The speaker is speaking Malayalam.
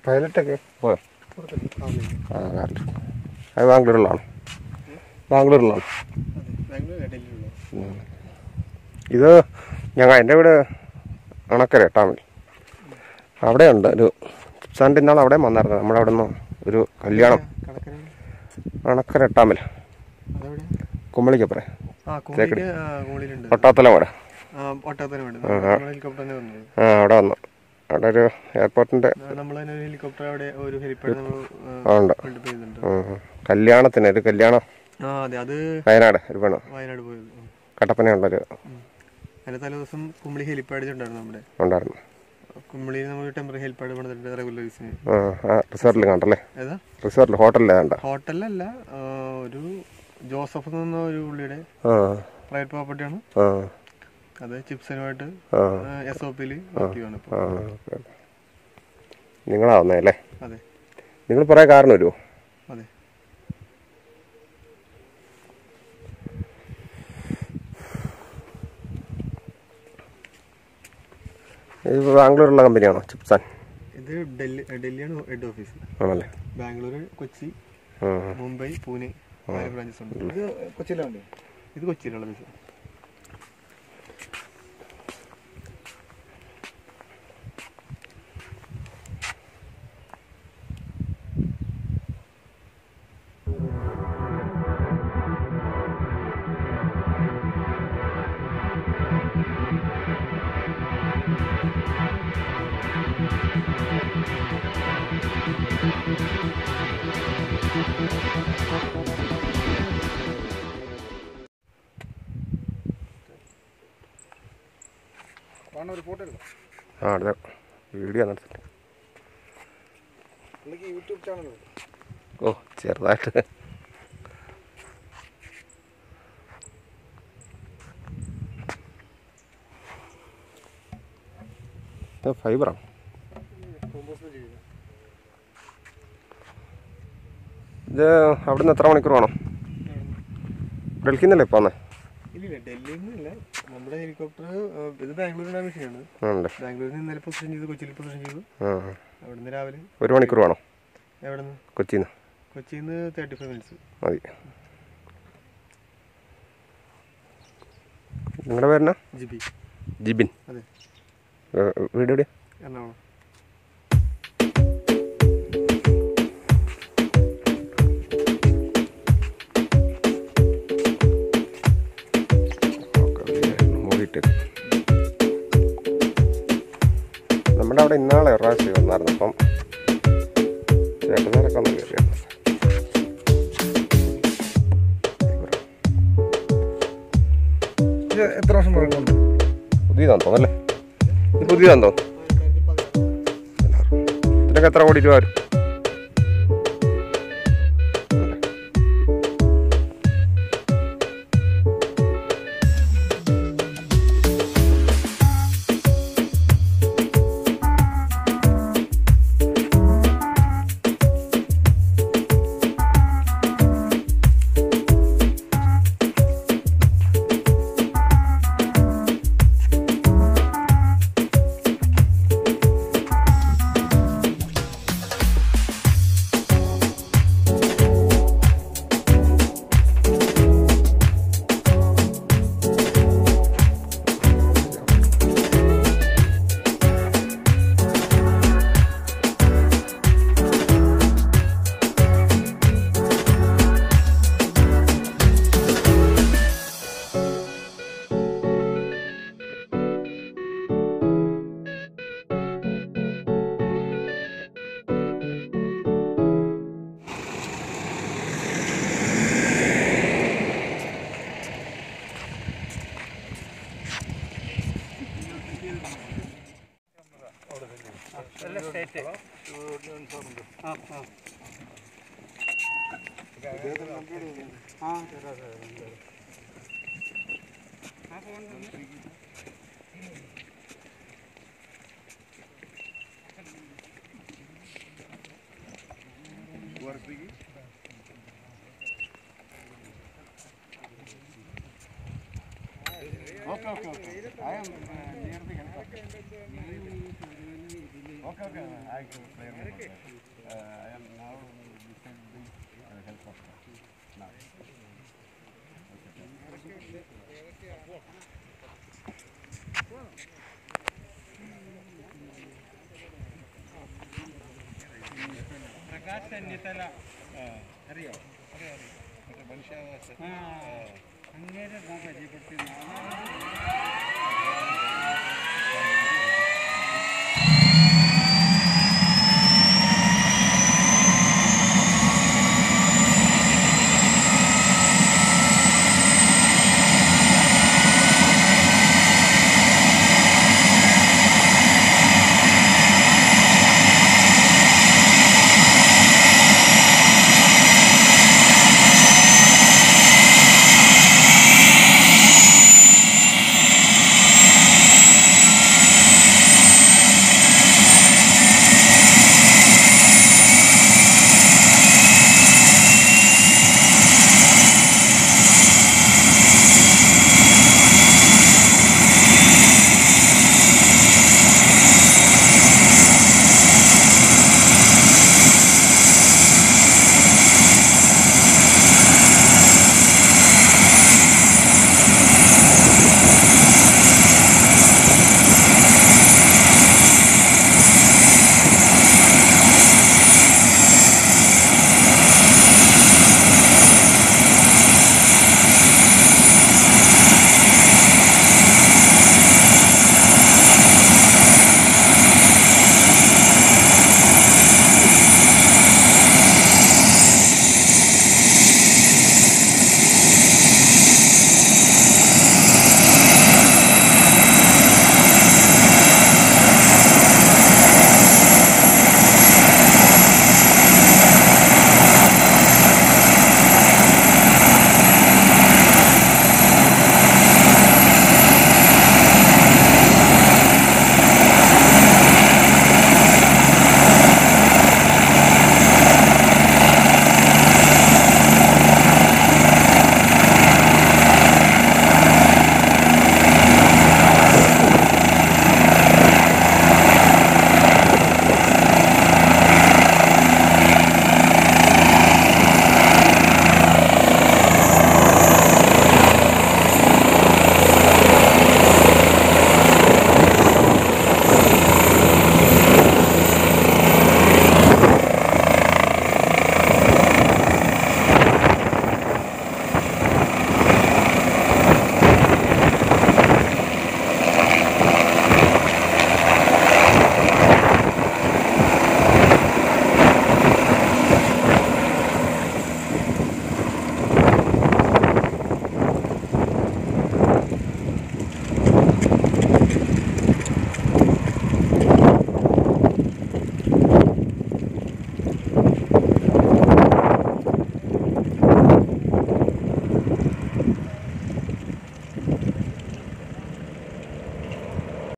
പൈലറ്റൊക്കെ പോയോ ആ കാറിൽ അത് ബാംഗ്ലൂരിലാണ് ബാംഗ്ലൂരിലാണ് ഉം. ഇത് ഞങ്ങൾ എൻ്റെ വീട് അണക്കര എട്ടാമിൽ അവിടെയുണ്ട് ഒരു സാൻ്റെ ഇന്നാൾ അവിടെ വന്നായിരുന്നു നമ്മുടെ അവിടെ നിന്ന് ഒരു കല്യാണം അണക്കര എട്ടാമിൽ കുമ്പളിക്കപ്പുറേ ആ കോളിയില് ആ, കോളിയിലുണ്ട് പട്ടാത്തല വരെ ആ ഒട്ടാത്തരം വേണ്ട ഹെലികോപ്റ്റർ തന്നെ വന്നത് ആ അവിടെ വന്നു അവിടെ ഒരു എയർപോർട്ടിൻ്റെ നമ്മൾ തന്നെ ഒരു ഹെലികോപ്റ്റർ അവിടെ ഒരു ഹെലിപ്പാഡ് നമ്മൾ ആ, ഉണ്ട് ബിൽഡപ്പ് ചെയ്യുന്നുണ്ട് ഉം. കല്യാണത്തിന് ഒരു കല്യാണം ആ അതെ അത് വയനാട് ഒരു പെണ്ണ് വയനാട് പോയത് ഉം. കട്ടപ്പനയുള്ളൊരു അതിന്റെ തലേ ദിവസം കുമ്പളി ഹെലിപ്പാഡ് ഉണ്ടായിരുന്നു നമ്മുടെ ഉണ്ടായിരുന്നു കുമ്പളിയിൽ നമ്മൾ ടെമ്പററി ഹെലിപ്പാഡ് പണിതിട്ടുണ്ട് റെഗുലർ യൂസിന് ആ ആ റിസോർട്ടിൽ കണ്ടല്ലേ ഏതാ റിസോർട്ടിൽ ഹോട്ടലിൽ കണ്ട ഹോട്ടലിലല്ല ആ, ഒരു ജോസഫ് എന്ന് പറഞ്ഞ ഒരു പുള്ളിയുടെ ആ പ്രൈവറ്റ് പ്രോപ്പർട്ടിയാണ് ആ അത് ചിപ്സനുമായിട്ട് ആ എസ് ഒ പിയിൽ വർക്ക് ചെയ്യുകയാണ് ഇപ്പോൾ ആ ഓക്കെ, ഓക്കെ. നിങ്ങളാ വന്നേ അല്ലേ അതെ നിങ്ങൾ പറയാൻ കാരണം വരുമോ അതെ ഇത് ബാംഗ്ലൂരുള്ള കമ്പനിയാണോ ചിപ്സാൻ ഇത് ഡൽഹി ഡൽഹിയാണ് ഹെഡ് ഓഫീസ് ആണല്ലേ ബാംഗ്ലൂർ കൊച്ചി ആ മുംബൈ പൂനെ നാല് ബ്രാഞ്ചസ് ഉണ്ട് ഇത് കൊച്ചിയിലാണ് ഇത് കൊച്ചിയിലുള്ള ബസ് ഒരു ഫോട്ടോ എടുക്കാം ആ അടുത്ത വീഡിയോ നടത്തിട്ട് പുള്ളിക്ക് യൂട്യൂബ് ചാനലുണ്ട് ഓ ചെറുതായിട്ട് ഇത് ഫൈബറാണ് ഇത് അവിടുന്ന് എത്ര മണിക്കൂർ വേണം ഡൽഹിയിൽ നിന്നല്ലേ ഇപ്പോൾ വന്നേ ഇല്ല ഡൽഹിയിൽ നിന്നല്ല നമ്മുടെ ഹെലികോപ്റ്റർ ഇത് ബാംഗ്ലൂരിൻ്റെ മെഷീനാണ് ആണല്ലേ ബാംഗ്ലൂരിൽ നിന്ന് ഇന്നലെ പൊസിഷൻ ചെയ്തു കൊച്ചിയിൽ പൊസിഷൻ ചെയ്തു ആ അവിടുന്ന് രാവിലെ ഒരു മണിക്കൂർ വേണോ എവിടെ നിന്ന് കൊച്ചിയിൽ നിന്ന് കൊച്ചിയിൽ നിന്ന് തേർട്ടി ഫൈവ് മിനിറ്റ്സ് മതി നിങ്ങളുടെ പേരെന്നാ ജിബി ജിബിൻ അതെ ഏ, വീട് എവിടെയാ എറണാകുളം മൂടിയിട്ട് നമ്മുടെ അവിടെ ഇന്നാളെ ഒരു പ്രാവശ്യം വന്നായിരുന്നു അപ്പം ചേട്ടന്മാരൊക്കെ ഒന്ന് കയറിയായിരുന്നു ഇത് എത്ര വർഷം പഴക്കമുണ്ട് പുതിയതാന്ന് തോന്നല്ലേ ഇത് പുതിയതാന്ന് തോന്നുന്നു ഇതിനൊക്കെ എത്ര കോടി രൂപ വരും അല്ലേ? Okay, okay, okay. I am uh, near the helicopter. Okay, okay. I can play more. Uh, I am now descending uh, helicopter. Now. Prakash Chennithala അറിയോ മറ്റേ മനുഷ്യാവകാശ ആ അങ്ങേ